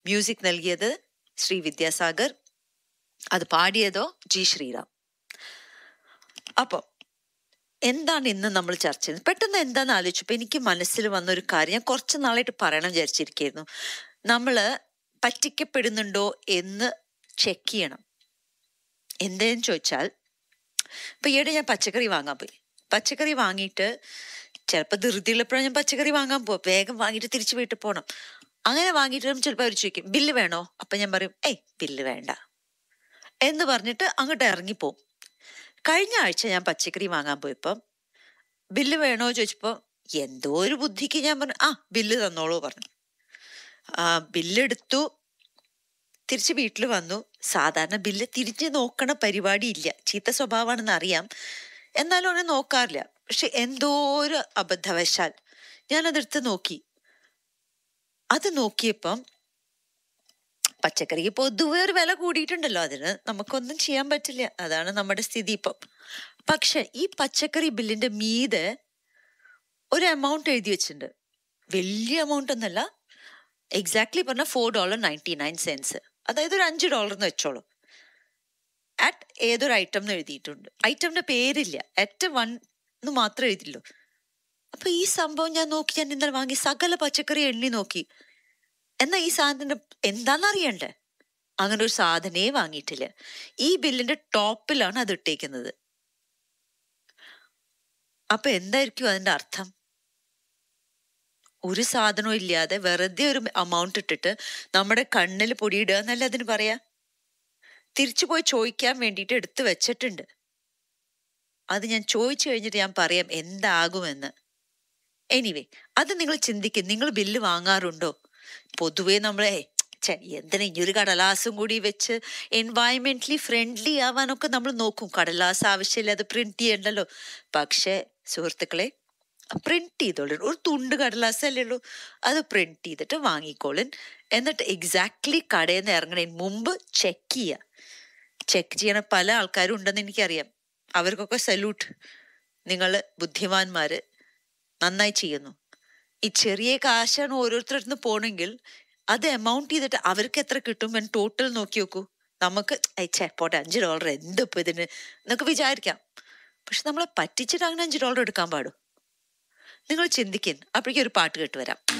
music നൽകിയത് ശ്രീ വിദ്യാസാഗർ അത് പാടിയതോ G Sriram അപ്പോൾ എന്താണ് ഇന്ന് നമ്മൾ ചർച്ച ചെയ്യുന്നത് പെട്ടെന്ന് എന്താന്ന് ആലോചിച്ചപ്പോൾ എനിക്ക് മനസ്സിൽ വന്നൊരു കാര്യം ഞാൻ കുറച്ച് നാളായിട്ട് പറയണം വിചാരിച്ചിരിക്കുന്നു നമ്മൾ പറ്റിക്കപ്പെടുന്നുണ്ടോ എന്ന് ചെക്ക് ചെയ്യണം എന്തേന്ന് ചോദിച്ചാൽ ഇപ്പൊ ഈയിടെ ഞാൻ പച്ചക്കറി വാങ്ങാൻ പോയി പച്ചക്കറി വാങ്ങിയിട്ട് ചിലപ്പോൾ ധൃതിയുള്ളപ്പോഴാണ് ഞാൻ പച്ചക്കറി വാങ്ങാൻ പോകും വേഗം വാങ്ങിയിട്ട് തിരിച്ച് വീട്ടിൽ പോകണം അങ്ങനെ വാങ്ങിയിട്ട് ചിലപ്പോൾ അവർ ചോദിക്കും ബില്ല് വേണോ അപ്പൊ ഞാൻ പറയും ഏയ് ബില്ല് വേണ്ട എന്ന് പറഞ്ഞിട്ട് അങ്ങോട്ട് ഇറങ്ങിപ്പോവും കഴിഞ്ഞ ആഴ്ച ഞാൻ പച്ചക്കറി വാങ്ങാൻ പോയപ്പം ബില്ല് വേണോ ചോദിച്ചപ്പോൾ എന്തോ ഒരു ബുദ്ധിക്ക് ഞാൻ പറഞ്ഞു ആ ബില്ല് തന്നോളൂ പറഞ്ഞു ആ ബില്ലെടുത്തു തിരിച്ച് വീട്ടിൽ വന്നു സാധാരണ ബില്ല് തിരിഞ്ഞ് നോക്കണ പരിപാടി ഇല്ല ചീത്ത സ്വഭാവമാണെന്ന് അറിയാം എന്നാലും അവനെ നോക്കാറില്ല പക്ഷെ എന്തോ ഒരു അബദ്ധവശാൽ ഞാനതെടുത്ത് നോക്കി അത് നോക്കിയപ്പം പച്ചക്കറിക്ക് പൊതുവെ ഒരു വില കൂടിയിട്ടുണ്ടല്ലോ അതിന് നമുക്കൊന്നും ചെയ്യാൻ പറ്റില്ല അതാണ് നമ്മുടെ സ്ഥിതി ഇപ്പം പക്ഷെ ഈ പച്ചക്കറി ബില്ലിന്റെ മീതെ ഒരു എമൗണ്ട് എഴുതി വെച്ചിട്ടുണ്ട് വലിയ എമൗണ്ട് ഒന്നല്ല എക്സാക്ട്ലി പറഞ്ഞ four dollar ninety nine cents അതായത് ഒരു അഞ്ച് ഡോളർ എന്ന് വെച്ചോളൂ അറ്റ് ഏതൊരു ഐറ്റം എന്ന് എഴുതിയിട്ടുണ്ട് ഐറ്റമിന്റെ പേരില്ല അറ്റ് വൺ എന്ന് മാത്രമേ എഴുതിയുള്ളൂ അപ്പൊ ഈ സംഭവം ഞാൻ നോക്കി ഞാൻ ഇന്നലെ വാങ്ങി സകല പച്ചക്കറി എണ്ണി നോക്കി എന്നാ ഈ സാധനത്തിന്റെ എന്താന്ന് അറിയണ്ടേ അങ്ങനെ ഒരു സാധനേ വാങ്ങിയിട്ടില്ല ഈ ബില്ലിന്റെ ടോപ്പിലാണ് അത് ഇട്ടേക്കുന്നത് അപ്പൊ എന്തായിരിക്കും അതിന്റെ അർത്ഥം ഒരു സാധനവും ഇല്ലാതെ വെറുതെ ഒരു അമൗണ്ട് ഇട്ടിട്ട് നമ്മുടെ കണ്ണിൽ പൊടിയിടുക എന്നല്ല അതിന് പറയാ തിരിച്ചു പോയി ചോദിക്കാൻ വേണ്ടിയിട്ട് എടുത്തു വെച്ചിട്ടുണ്ട് അത് ഞാൻ ചോദിച്ചു കഴിഞ്ഞിട്ട് ഞാൻ പറയാം എന്താകുമെന്ന് എനിവേ അത് നിങ്ങൾ ചിന്തിക്കും നിങ്ങൾ ബില്ല് വാങ്ങാറുണ്ടോ പൊതുവേ നമ്മളെ ഛെ, എന്തിനാ ഈ ഒരു കടലാസും കൂടി വെച്ച് എൻവയൺമെന്റലി ഫ്രണ്ട്ലി ആവാനൊക്കെ നമ്മൾ നോക്കും കടലാസ് ആവശ്യമില്ല അത് പ്രിന്റ് ചെയ്യണ്ടല്ലോ പക്ഷേ സുഹൃത്തുക്കളെ പ്രിന്റ് ചെയ്തോളൂ ഒരു തുണ്ട് കടലാസ് അല്ലേ ഉള്ളൂ അത് പ്രിന്റ് ചെയ്തിട്ട് വാങ്ങിക്കോളൻ എന്നിട്ട് എക്സാക്ട്ലി കടയിൽ നിന്ന് ഇറങ്ങണതിന് മുമ്പ് ചെക്ക് ചെയ്യുക ചെക്ക് ചെയ്യണ പല ആൾക്കാരും ഉണ്ടെന്ന് എനിക്കറിയാം അവർക്കൊക്കെ സല്യൂട്ട് നിങ്ങൾ ബുദ്ധിമാന്മാര് നന്നായി ചെയ്യുന്നു ഈ ചെറിയ കാശാണ് ഓരോരുത്തരുടെ അടുത്ത് പോണെങ്കിൽ അത് എമൗണ്ട് ചെയ്തിട്ട് അവർക്ക് എത്ര കിട്ടും എന്ന് ടോട്ടൽ നോക്കി നോക്കൂ നമുക്ക് അയച്ചേ പോട്ടെ അഞ്ച് ഡോളർ എന്തിപ്പോ ഇതിന് എന്നൊക്കെ വിചാരിക്കാം പക്ഷെ നമ്മളെ പറ്റിച്ചിട്ട് അങ്ങനെ അഞ്ച് ഡോളർ എടുക്കാൻ പാടും നിങ്ങൾ ചിന്തിക്കും അപ്പോഴേക്കും ഒരു പാട്ട് കേട്ട് വരാം